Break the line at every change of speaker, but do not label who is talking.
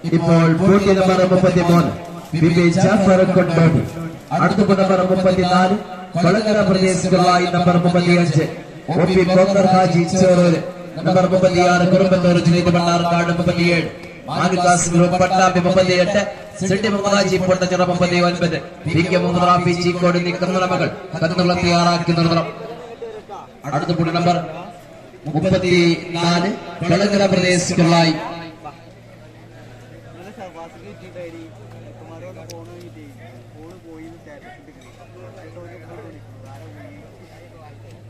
ഇപ്പോൾ പോട്ടി നമ്പർ മുപ്പത്തി മൂന്ന് പി പി ജാഫർ കൊണ്ടോടി അടുത്ത നമ്പർ മുപ്പത്തിനാല് കൊളങ്ങര പ്രദേശങ്ങളായി നമ്പർ മുപ്പത്തിയഞ്ച് O P Kokkar Haji Cherur number മുപ്പത്തിയാറ് കുറുമ്പത്തൂർ ജുനൈദ് മണ്ണാർക്കാട് മുപ്പത്തിയേഴ് മാനുകാസ് ഗ്രൂപ്പ് പട്ടാമ്പി മുപ്പത്തിയെട്ട് സിഡി മുഹമ്മദാജി പൊട്ടച്ചിറ മുപ്പത്തി ഒൻപത് പി കെ മുഹമ്മദ് റാഫി ചീക്കോട് നിൽക്കുന്ന മകൾ കന്നുള്ള തയ്യാറാക്കി നിർത്തണം അടുത്ത പുള്ളി നമ്പർ മുപ്പത്തി നാല് കൊളങ്ങര പ്രദേശങ്ങളായി
ഇന്നലെ ഷർവാസിന് കിട്ടിയിട്ടായി കുമാരി ഒന്ന് ഫോൺ കഴിഞ്ഞിട്ട് ഫോണ് പോയി സ്റ്റാറ്റസ് ഇട്ടിരിക്കുന്നു എന്നിട്ട് ഒരു ഫോൺ വിളിക്കുന്നു ആരാ പോയി